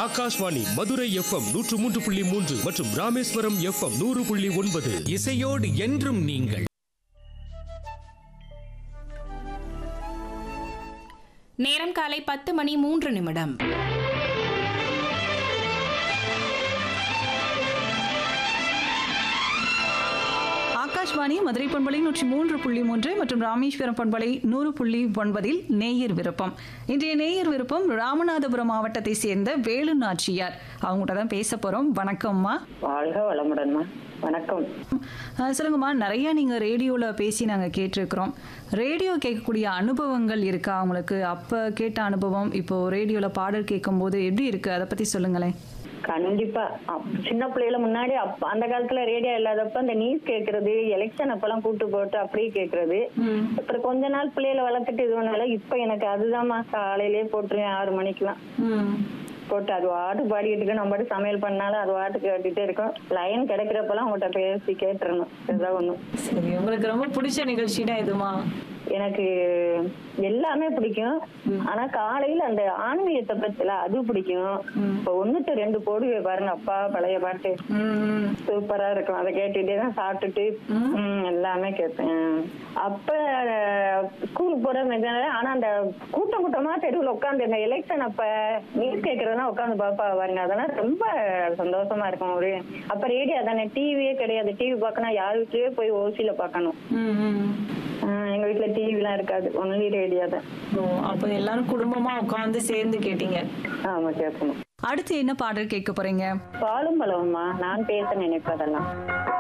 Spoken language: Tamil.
ஆகாஷ்வாணி மதுரை எஃப்எம் நூற்று மூன்று புள்ளி மூன்று மற்றும் ராமேஸ்வரம் எஃப்எம் நூறு புள்ளி ஒன்பது இசையோடு என்றும் நீங்கள் நேரம் காலை பத்து மணி மூன்று நிமிடம் ஆகாஷ்வாணி மதுரை பண்பலை நூற்றி மூன்று புள்ளி மூன்று மற்றும் ராமேஸ்வரம் பண்பலை நூறு புள்ளி ஒன்பதில் நேயர் விருப்பம் இன்றைய நேயர் விருப்பம் ராமநாதபுரம் மாவட்டத்தை சேர்ந்த வேலு நாச்சியார் அவங்ககிட்ட தான் பேச போறோம் வணக்கம்மா வாழ்க வளமுடன்மா வணக்கம் அஹ் சொல்லுங்கம்மா நிறைய நீங்க ரேடியோல பேசி நாங்க கேட்டிருக்கிறோம் ரேடியோ கேட்கக்கூடிய அனுபவங்கள் இருக்கா உங்களுக்கு அப்ப கேட்ட அனுபவம் இப்போ ரேடியோல பாடல் கேட்கும்போது எப்படி இருக்கு அதை பத்தி சொல்லுங்களேன் கண்டிப்பா அப்- சின்ன பிள்ளைகள முன்னாடி அப்ப அந்த காலத்துல ரேடியோ இல்லாதப்ப அந்த நியூஸ் கேக்குறது எலெக்ஷன் அப்பெல்லாம் கூட்டு போட்டு அப்படியே கேக்குறது அப்புறம் கொஞ்ச நாள் பிள்ளைகளை வளர்த்துட்டு இது பண்ணால இப்ப எனக்கு அதுதான்மா காலையிலேயே போட்டுருவேன் ஆறு மணிக்கெல்லாம் போட்டு அது வாட்டு பாடிட்டு இருக்கு நம்ம பாட்டு சமையல் பண்ணாலும் அது வாட்டு கேட்டுட்டே இருக்கும் லைன் கிடைக்கிறப்பெல்லாம் உங்கள்கிட்ட பேசி கேட்டுறணும் இதுதான் ஒண்ணும் சரி உங்களுக்கு ரொம்ப பிடிச்ச நிகழ்ச்சினா எதுமா எனக்கு எல்லாமே பிடிக்கும் ஆனா காலையில அந்த ஆன்மீகத்தை பத்தில அது பிடிக்கும் இப்ப ஒண்ணுட்டு ரெண்டு போடுவே பாருங்க அப்பா பழைய பாட்டு சூப்பரா இருக்கும் அதை கேட்டுட்டே தான் சாப்பிட்டுட்டு ம், எல்லாமே கேட்பேன் அப்ப ஸ்கூலுக்கு போற மாதிரி ஆனா அந்த கூட்டம் கூட்டமா தெருவுல உட்காந்து இந்த எலெக்ஷன் அப்ப நியூஸ் கேக்குறதுனா உட்காந்து பாப்பா பாருங்க அதெல்லாம் ரொம்ப சந்தோஷமா இருக்கும் ஒரு அப்ப ரேடியோ தானே டிவியே கிடையாது டிவி பார்க்கணும் யார் வீட்லயே போய் ஓசியில பார்க்கணும் ஆஹ் எங்க வீட்டுல டிவி எல்லாம் இருக்காது ஒன்லி ரேடியோ தான் அப்போ எல்லாரும் குடும்பமா உட்காந்து சேர்ந்து கேட்டீங்க ஆமா கேட்கணும் அடுத்து என்ன பாடல் கேட்க போறீங்க பாலும் பழம்மா நான் பேச நினைப்பதெல்லாம்